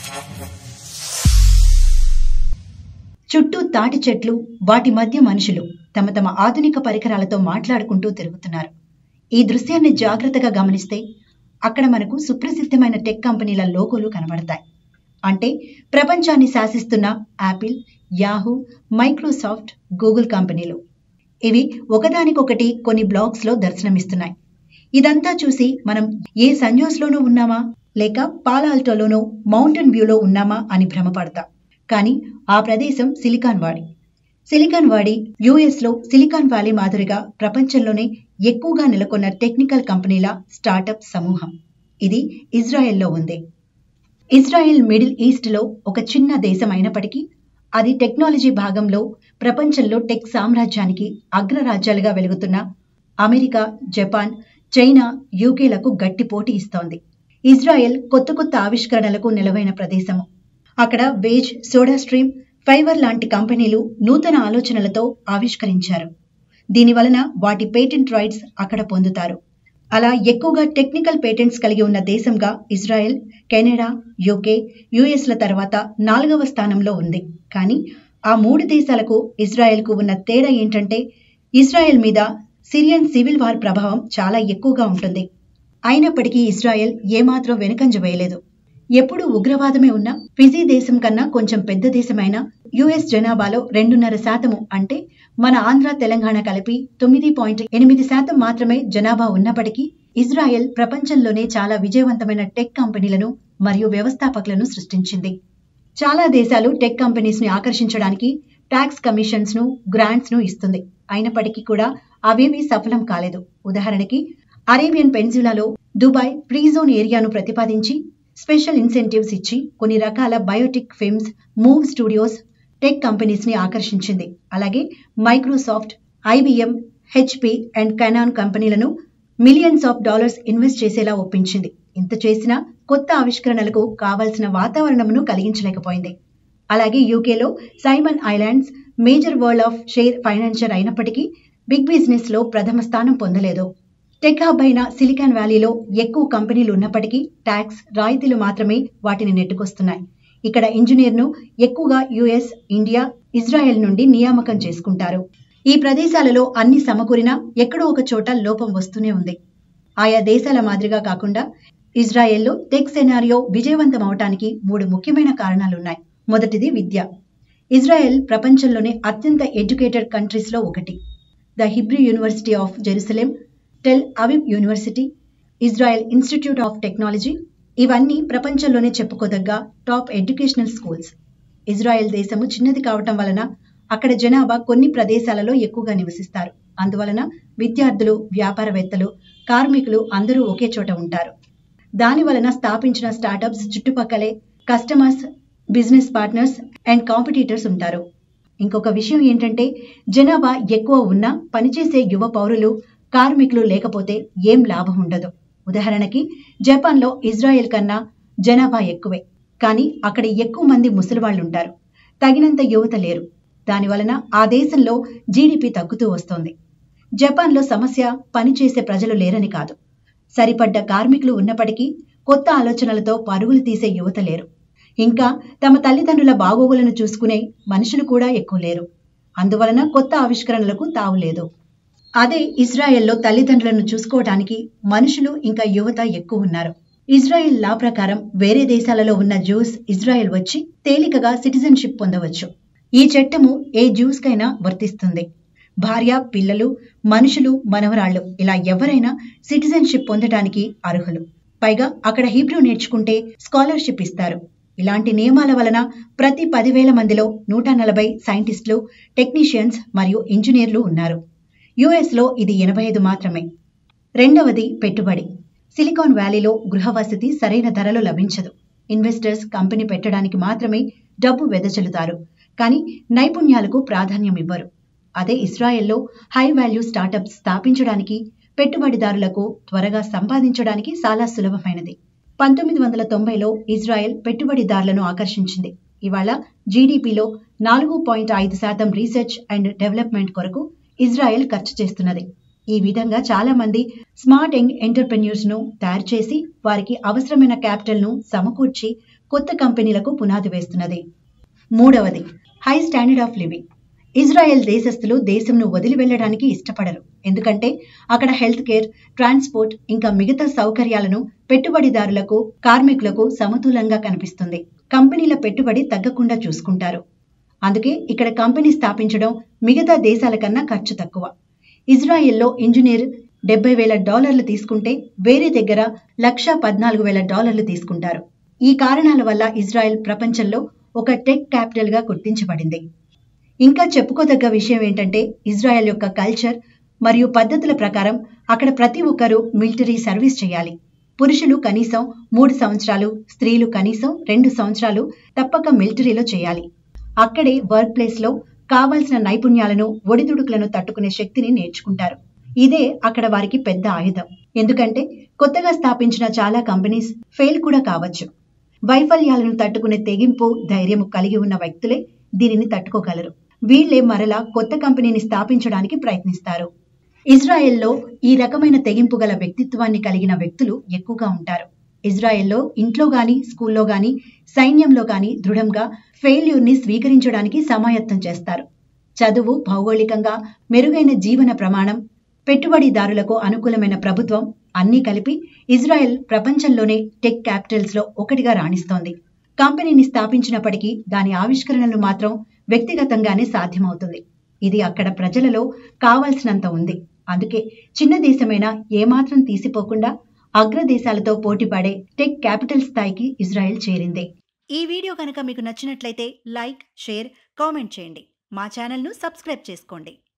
చుట్టూ తాటి చెట్లు వాటి మధ్య మనుషులు తమ తమ ఆధునిక పరికరాలతో మాట్లాడుకుంటూ తిరుగుతున్నారు ఈ దృశ్యాన్ని జాగ్రత్తగా గమనిస్తే అక్కడ మనకు సుప్రసిద్ధమైన టెక్ కంపెనీల లోగోలు కనబడతాయి అంటే ప్రపంచాన్ని శాసిస్తున్న యాపిల్ యాహూ మైక్రోసాఫ్ట్ గూగుల్ కంపెనీలు ఇవి ఒకదానికొకటి కొన్ని బ్లాగ్స్ లో దర్శనమిస్తున్నాయి ఇదంతా చూసి మనం ఏ సంజోస్లోనూ ఉన్నామా లేక పాలాల్టోలోనో మౌంటైన్ వ్యూలో ఉన్నామా అని భ్రమపడతాం కానీ ఆ ప్రదేశం సిలికాన్ వాడి సిలికాన్ వాడి యుఎస్ లో సిలికాన్ వ్యాలీ మాదిరిగా ప్రపంచంలోనే ఎక్కువగా నెలకొన్న టెక్నికల్ కంపెనీల స్టార్టప్ సమూహం ఇది ఇజ్రాయెల్లో ఉంది ఇజ్రాయెల్ మిడిల్ ఈస్ట్ లో ఒక చిన్న దేశం అయినప్పటికీ అది టెక్నాలజీ భాగంలో ప్రపంచంలో టెక్ సామ్రాజ్యానికి అగ్రరాజ్యాలుగా వెలుగుతున్న అమెరికా జపాన్ చైనా యూకేలకు గట్టి పోటీ ఇస్తోంది ఇజ్రాయెల్ కొత్త కొత్త ఆవిష్కరణలకు నిలవైన ప్రదేశము అక్కడ వేజ్ సోడా స్ట్రీమ్ ఫైవర్ లాంటి కంపెనీలు నూతన ఆలోచనలతో ఆవిష్కరించారు దీని వలన వాటి పేటెంట్ రైట్స్ అక్కడ పొందుతారు అలా ఎక్కువగా టెక్నికల్ పేటెంట్స్ కలిగి ఉన్న దేశంగా ఇజ్రాయెల్ కెనడా యూకే యుఎస్ల తర్వాత నాలుగవ స్థానంలో ఉంది కానీ ఆ మూడు దేశాలకు ఇజ్రాయెల్కు ఉన్న తేడా ఏంటంటే ఇజ్రాయెల్ మీద సిరియన్ సివిల్ వార్ ప్రభావం చాలా ఎక్కువగా ఉంటుంది అయినప్పటికీ ఇజ్రాయెల్ ఏమాత్రం వెనుకంజ వేయలేదు ఎప్పుడు ఉగ్రవాదమే ఉన్న ఫిజీ దేశం కన్నా కొంచెం పెద్ద దేశమైన యుఎస్ జనాభాలో రెండున్నర శాతము అంటే మన ఆంధ్ర తెలంగాణ కలిపి తొమ్మిది పాయింట్ ఎనిమిది శాతం మాత్రమే జనాభా ఉన్నప్పటికీ ఇజ్రాయెల్ ప్రపంచంలోనే చాలా విజయవంతమైన టెక్ కంపెనీలను మరియు వ్యవస్థాపకులను సృష్టించింది చాలా దేశాలు టెక్ కంపెనీస్ ని ఆకర్షించడానికి ట్యాక్స్ కమిషన్స్ ను గ్రాంట్స్ ను ఇస్తుంది అయినప్పటికీ కూడా అవేవి సఫలం కాలేదు ఉదాహరణకి అరేబియన్ పెన్సిలాలో దుబాయ్ ఫ్రీ జోన్ ఏరియాను ప్రతిపాదించి స్పెషల్ ఇన్సెంటివ్స్ ఇచ్చి కొన్ని రకాల biotic films move studios tech companies ని ఆకర్షించింది అలాగే Microsoft IBM HP and Canon కంపెనీలను మిలియన్స్ ఆఫ్ డాలర్స్ ఇన్వెస్ట్ చేసేలా ఒప్పించింది ఇంత చేసినా కొత్త ఆవిష్కరణలకు కావాల్సిన వాతావరణమును కలిగించలేకపోయింది అలాగే యూకేలో Simon Islands major world of share financier అయినప్పటికీ బిగ్ బిజినెస్ లో ప్రథమ స్థానం పొందలేదు టెక్ హబ్ అయిన సిలికాన్ వ్యాలీలో ఎక్కువ కంపెనీలు ఉన్నప్పటికీ ట్యాక్స్ రాయితీలు మాత్రమే వాటిని నెట్టుకొస్తున్నాయి ఇక్కడ ఇంజనీర్ను ఎక్కువగా యుఎస్ ఇండియా ఇజ్రాయెల్ నుండి నియామకం చేసుకుంటారు ఈ ప్రదేశాలలో అన్ని సమకూరినా ఎక్కడో ఒక చోట లోపం వస్తూనే ఉంది ఆయా దేశాల మాదిరిగా కాకుండా ఇజ్రాయెల్లో టెక్ సెనారియో విజయవంతం అవటానికి మూడు ముఖ్యమైన కారణాలున్నాయి మొదటిది విద్య ఇజ్రాయెల్ ప్రపంచంలోనే అత్యంత ఎడ్యుకేటెడ్ కంట్రీస్ లో ఒకటి the Hebrew University of Jerusalem Tel Aviv University Israel Institute of Technology ఇవన్నీ ప్రపంచంలోనే చెప్పుకోదగ్గ టాప్ ఎడ్యుకేషనల్ స్కూల్స్ ఇజ్రాయెల్ దేశము చిన్నది కావటం వలన అక్కడ జనాభా కొన్ని ప్రదేశాలలో ఎక్కువగా నివసిస్తారు అందువలన విద్యార్థులు వ్యాపారవేత్తలు కార్మికులు అందరూ ఒకే చోట ఉంటారు దాని వలన స్థాపించిన స్టార్టప్స్ చుట్టుపక్కలే customers business partners and competitors ఉంటారు ఇంకొక విషయం ఏంటంటే జనాభా ఎక్కువ ఉన్నా పనిచేసే యువ పౌరులు కార్మికులు లేకపోతే ఏం లాభం ఉండదు ఉదాహరణకి జపాన్లో ఇజ్రాయెల్ కన్నా జనాభా ఎక్కువే కానీ అక్కడ ఎక్కువ మంది ముసలివాళ్లు ఉంటారు తగినంత యువత లేరు దాని వలన ఆ దేశంలో జీడిపి తగ్గుతూ వస్తోంది జపాన్లో సమస్య పనిచేసే ప్రజలు లేరని కాదు సరిపడ్డ కార్మికులు ఉన్నప్పటికీ కొత్త ఆలోచనలతో పరుగులు తీసే యువత లేరు ఇంకా తమ తల్లిదండ్రుల బాగోగులను చూసుకునే మనుషులు కూడా ఎక్కువ లేరు అందువలన కొత్త ఆవిష్కరణలకు తావు లేదు అదే ఇజ్రాయెల్లో తల్లిదండ్రులను చూసుకోవడానికి మనుషులు ఇంకా యువత ఎక్కువ ఉన్నారు ఇజ్రాయెల్ లా ప్రకారం వేరే దేశాలలో ఉన్న జ్యూస్ ఇజ్రాయెల్ వచ్చి తేలికగా సిటిజన్షిప్ పొందవచ్చు ఈ చట్టము ఏ జ్యూస్ కైనా వర్తిస్తుంది భార్య పిల్లలు మనుషులు మనవరాళ్లు ఇలా ఎవరైనా సిటిజన్షిప్ పొందడానికి అర్హులు పైగా అక్కడ హీబ్రూ నేర్చుకుంటే స్కాలర్షిప్ ఇస్తారు ఇలాంటి నియమాల వలన ప్రతి పదివేల మందిలో నూట నలభై సైంటిస్టులు టెక్నీషియన్స్ మరియు ఇంజనీర్లు ఉన్నారు యుఎస్లో ఇది ఎనభై ఐదు మాత్రమే రెండవది పెట్టుబడి సిలికాన్ వ్యాలీలో గృహవసతి సరైన ధరలో లభించదు ఇన్వెస్టర్స్ కంపెనీ పెట్టడానికి మాత్రమే డబ్బు వెదజల్లుతారు కానీ నైపుణ్యాలకు ప్రాధాన్యం ఇవ్వరు అదే ఇస్రాయెల్లో హై వాల్యూ స్టార్టప్స్ స్థాపించడానికి పెట్టుబడిదారులకు త్వరగా సంపాదించడానికి చాలా సులభమైనది పంతొమ్మిది వందల తొంభైలో ఇజ్రాయెల్ పెట్టుబడిదారులను ఆకర్షించింది ఇవాళ జీడిపిలో నాలుగు పాయింట్ ఐదు శాతం రీసెర్చ్ అండ్ డెవలప్మెంట్ కొరకు ఇజ్రాయెల్ ఖర్చు చేస్తున్నది ఈ విధంగా చాలా మంది స్మార్ట్ యంగ్ ఎంటర్ప్రెన్యూర్స్ ను తయారు చేసి వారికి అవసరమైన క్యాపిటల్ ను సమకూర్చి కొత్త కంపెనీలకు పునాది వేస్తున్నది మూడవది high standard of living Israel దేశస్థులు దేశంను వదిలి వెళ్ళడానికి ఇష్టపడరు ఎందుకంటే అక్కడ హెల్త్ కేర్ ట్రాన్స్పోర్ట్ ఇంకా మిగతా సౌకర్యాలను పెట్టుబడిదారులకు కార్మికులకు సమతులంగా కనిపిస్తుంది కంపెనీల పెట్టుబడి తగ్గకుండా చూసుకుంటారు అందుకే ఇక్కడ కంపెనీ స్థాపించడం మిగతా దేశాల కన్నా ఖర్చు తక్కువ ఇజ్రాయెల్లో ఇంజనీర్ డెబ్బై వేల డాలర్లు తీసుకుంటే వేరే దగ్గర లక్ష పద్నాలుగు వేల డాలర్లు తీసుకుంటారు ఈ కారణాల వల్ల ఇజ్రాయెల్ ప్రపంచంలో ఒక టెక్ క్యాపిటల్ గా గుర్తించబడింది ఇంకా చెప్పుకోదగ్గ విషయం ఏంటంటే ఇజ్రాయెల్ యొక్క కల్చర్ మరియు పద్ధతుల ప్రకారం అక్కడ ప్రతి ఒక్కరూ మిలిటరీ సర్వీస్ చేయాలి పురుషులు కనీసం మూడు సంవత్సరాలు స్త్రీలు కనీసం రెండు సంవత్సరాలు తప్పక మిలిటరీలో చేయాలి అక్కడే వర్క్ ప్లేస్ లో కావాల్సిన నైపుణ్యాలను ఒడిదుడుకులను తట్టుకునే శక్తిని నేర్చుకుంటారు ఇదే అక్కడ వారికి పెద్ద ఆయుధం ఎందుకంటే కొత్తగా స్థాపించిన చాలా కంపెనీస్ ఫెయిల్ కూడా కావచ్చు వైఫల్యాలను తట్టుకునే తెగింపు ధైర్యం కలిగి ఉన్న వ్యక్తులే దీనిని తట్టుకోగలరు వీళ్లే మరలా కొత్త కంపెనీని స్థాపించడానికి ప్రయత్నిస్తారు ఇజ్రాయెల్లో ఈ రకమైన తెగింపు గల వ్యక్తిత్వాన్ని కలిగిన వ్యక్తులు ఎక్కువగా ఉంటారు ఇజ్రాయెల్లో ఇంట్లో గాని స్కూల్లో గాని సైన్యంలో గాని దృఢంగా ఫెయిల్యూర్ ని స్వీకరించడానికి సమాయత్తం చేస్తారు చదువు భౌగోళికంగా మెరుగైన జీవన ప్రమాణం పెట్టుబడిదారులకు అనుకూలమైన ప్రభుత్వం అన్నీ కలిపి ఇజ్రాయెల్ ప్రపంచంలోనే టెక్ క్యాపిటల్స్ లో ఒకటిగా రాణిస్తోంది కంపెనీని స్థాపించినప్పటికీ దాని ఆవిష్కరణలు మాత్రం వ్యక్తిగతంగానే సాధ్యమవుతుంది ఇది అక్కడ ప్రజలలో కావాల్సినంత ఉంది అందుకే చిన్న దేశమైనా ఏమాత్రం తీసిపోకుండా అగ్రదేశాలతో పోటీపడే టెక్ క్యాపిటల్ స్థాయికి ఇజ్రాయెల్ చేరింది ఈ వీడియో కనుక మీకు నచ్చినట్లయితే లైక్ షేర్ కామెంట్ చేయండి మా ఛానల్ను సబ్స్క్రైబ్ చేసుకోండి